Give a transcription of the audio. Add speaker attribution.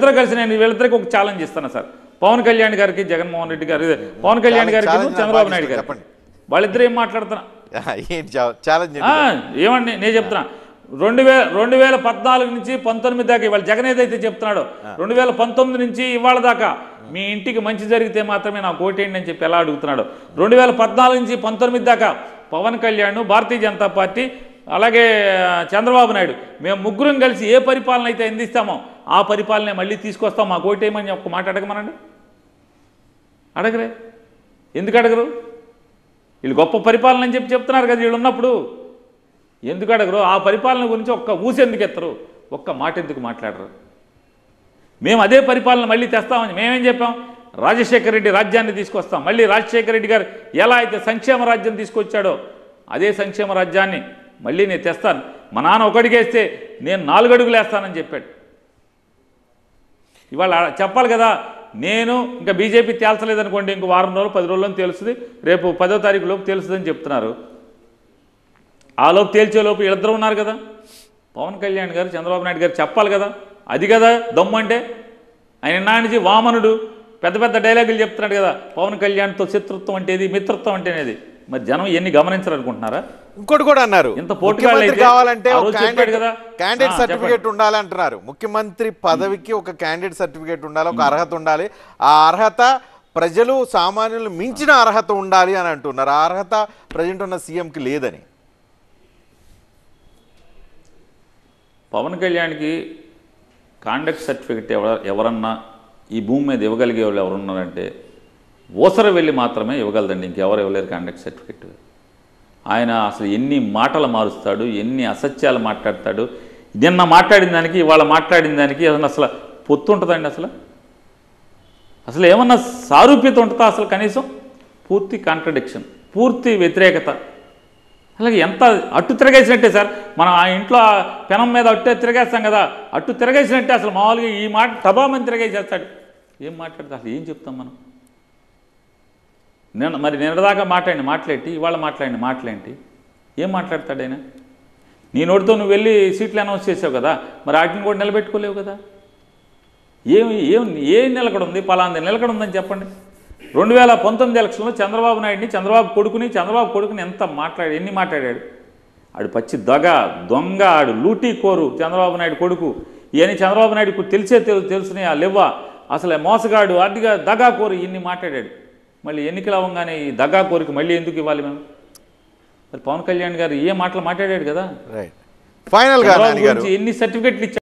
Speaker 1: ఇద్దరు కలిసి నేను వీళ్ళిద్దరికి ఒక ఛాలెంజ్ ఇస్తాను సార్ పవన్ కళ్యాణ్ గారికి జగన్మోహన్ రెడ్డి గారు ఇదే, పవన్ కళ్యాణ్
Speaker 2: Challenge-
Speaker 1: గారికి
Speaker 2: challenge
Speaker 1: చంద్రబాబు
Speaker 2: నాకు
Speaker 1: నాయుడు
Speaker 2: ఇష్టం,
Speaker 1: గారు
Speaker 2: చెప్పండి.
Speaker 1: వాళ్ళిద్దరు ఏం మాట్లాడుతున్నా
Speaker 2: ఏంటి ఛాలెంజ్
Speaker 1: ఆ, ఏమండి నేను చెప్తున్నా రెండు వేల రెండు వేల పద్నాలుగు నుంచి పంతొమ్మిది దాకా ఇవాళ జగన్ ఏదైతే చెప్తున్నాడో రెండు వేల పంతొమ్మిది నుంచి ఇవాళ దాకా మీ ఇంటికి మంచి జరిగితే మాత్రమే నాకు ఓటేయండి అని చెప్పి ఎలా అడుగుతున్నాడు రెండు వేల పద్నాలుగు నుంచి పంతొమ్మిది దాకా పవన్ కళ్యాణ్ భారతీయ జనతా పార్టీ అలాగే ఆ, చంద్రబాబు నాయుడు మేము ముగ్గురం కలిసి ఏ పరిపాలన అయితే అందిస్తామో ఆ పరిపాలన మళ్ళీ తీసుకొస్తాం మాకు ఓటేయమని ఒక్క మాట అడగమనండి అడగరే ఎందుకు అడగరు వీళ్ళు గొప్ప పరిపాలన అని చెప్పి చెప్తున్నారు కదా వీళ్ళు ఉన్నప్పుడు ఎందుకు అడగరు ఆ పరిపాలన గురించి ఒక్క ఊసి ఎందుకు ఎత్తరు ఒక్క మాట ఎందుకు మాట్లాడరు మేము అదే పరిపాలన మళ్ళీ తెస్తామని మేమేం చెప్పాం రాజశేఖర రెడ్డి రాజ్యాన్ని తీసుకొస్తాం మళ్ళీ రాజశేఖర రెడ్డి గారు ఎలా అయితే సంక్షేమ రాజ్యం తీసుకొచ్చాడో అదే సంక్షేమ రాజ్యాన్ని మళ్ళీ నేను తెస్తాను మా నాన్న ఒకడిగేస్తే నేను నాలుగు అడుగులు వేస్తానని చెప్పాడు ఇవాళ చెప్పాలి కదా నేను ఇంకా బీజేపీ తేల్చలేదనుకోండి ఇంకో వారం రోజులు పది రోజుల్లో తెలుస్తుంది రేపు పదో తారీఖు లోపు తెలుస్తుందని చెప్తున్నారు ఆ లోపు తేల్చేలోపు వీళ్ళిద్దరు ఉన్నారు కదా పవన్ కళ్యాణ్ గారు చంద్రబాబు నాయుడు గారు చెప్పాలి కదా అది కదా దమ్ము అంటే ఆయన నానిజీ వామనుడు పెద్ద పెద్ద డైలాగులు చెప్తున్నాడు కదా పవన్ కళ్యాణ్తో శత్రుత్వం అంటే ఇది మిత్రత్వం అంటేనేది మరి జనం ఎన్ని గమనించాలనుకుంటున్నారా
Speaker 2: ఇంకోటి కూడా అన్నారు
Speaker 1: ఇంత పోటుగాళ్ళు
Speaker 2: ముఖ్యమంత్రి
Speaker 1: అయితే
Speaker 2: కావాలంటే
Speaker 1: ఆ
Speaker 2: ఒక
Speaker 1: రోజు చెప్పాడు కదా.
Speaker 2: క్యాండిడేట్
Speaker 1: ఆ,
Speaker 2: సర్టిఫికేట్ ఉండాలంటున్నారు ముఖ్యమంత్రి పదవికి ఒక క్యాండిడేట్ సర్టిఫికేట్ ఉండాలి ఒక అర్హత ఉండాలి ఆ అర్హత ప్రజలు సామాన్యులు మించిన అర్హత ఉండాలి అని అంటున్నారు ఆ అర్హత ప్రజెంట్ ఉన్న సీఎంకి లేదని
Speaker 1: పవన్ కళ్యాణ్కి కాండక్ట్ సర్టిఫికెట్ ఎవ ఎవరన్నా ఈ భూమి మీద ఇవ్వగలిగే వాళ్ళు ఎవరున్నారంటే ఓసర వెళ్ళి మాత్రమే ఇవ్వగలదండి ఇంకెవరు ఇవ్వలేరు కాండక్ట్ సర్టిఫికెట్ ఆయన అసలు ఎన్ని మాటలు మారుస్తాడు ఎన్ని అసత్యాలు మాట్లాడతాడు నిన్న మాట్లాడిన దానికి ఇవాళ మాట్లాడిన దానికి అసలు అసలు పొత్తు ఉంటుందండి అసలు అసలు ఏమన్నా సారూప్యత ఉంటుందా అసలు కనీసం పూర్తి కాంట్రడిక్షన్ పూర్తి వ్యతిరేకత అలాగే ఎంత అట్టు తిరగేసినట్టే సార్ మనం ఆ ఇంట్లో ఆ పెనం మీద అట్టే తిరగేస్తాం కదా అట్టు తిరగేసినట్టే అసలు మామూలుగా ఈ మాట టబామని తిరగేసేస్తాడు ఏం మాట్లాడతా అసలు ఏం చెప్తాం మనం నేను మరి నిన్నదాకా మాట్లాడి మాట్లాడి ఇవాళ మాట్లాడి మాట్లాడి ఏం మాట్లాడతాడు ఆయన నీ నోటితో నువ్వు వెళ్ళి సీట్లు అనౌన్స్ చేసావు కదా మరి వాటిని కూడా నిలబెట్టుకోలేవు కదా ఏమి ఏం ఏం నిలకడ ఉంది పలాంది నిలకడ ఉందని చెప్పండి రెండు వేల పంతొమ్మిది ఎలక్షన్లో చంద్రబాబు నాయుడిని చంద్రబాబు కొడుకుని చంద్రబాబు కొడుకుని ఎంత మాట్లాడి ఎన్ని మాట్లాడాడు ఆడు పచ్చి దగ దొంగ ఆడు లూటీ కోరు చంద్రబాబు నాయుడు కొడుకు ఇవన్నీ చంద్రబాబు నాయుడుకు తెలిసే తెలు తెలుసునే ఆ లేవ్వ అసలు మోసగాడు అదిగా దగా కోరు ఇన్ని మాట్లాడాడు మళ్ళీ ఎన్నికలు అవ్వగానే ఈ దగా కోరికి మళ్ళీ ఎందుకు ఇవ్వాలి మేము మరి పవన్ కళ్యాణ్ గారు ఏ మాటలు మాట్లాడాడు కదా
Speaker 2: రైట్ ఫైనల్ గా
Speaker 1: చంద్రబాబు
Speaker 2: నాని గారు
Speaker 1: గురించి ఎన్ని సర్టిఫికెట్లు ఇచ్చాడు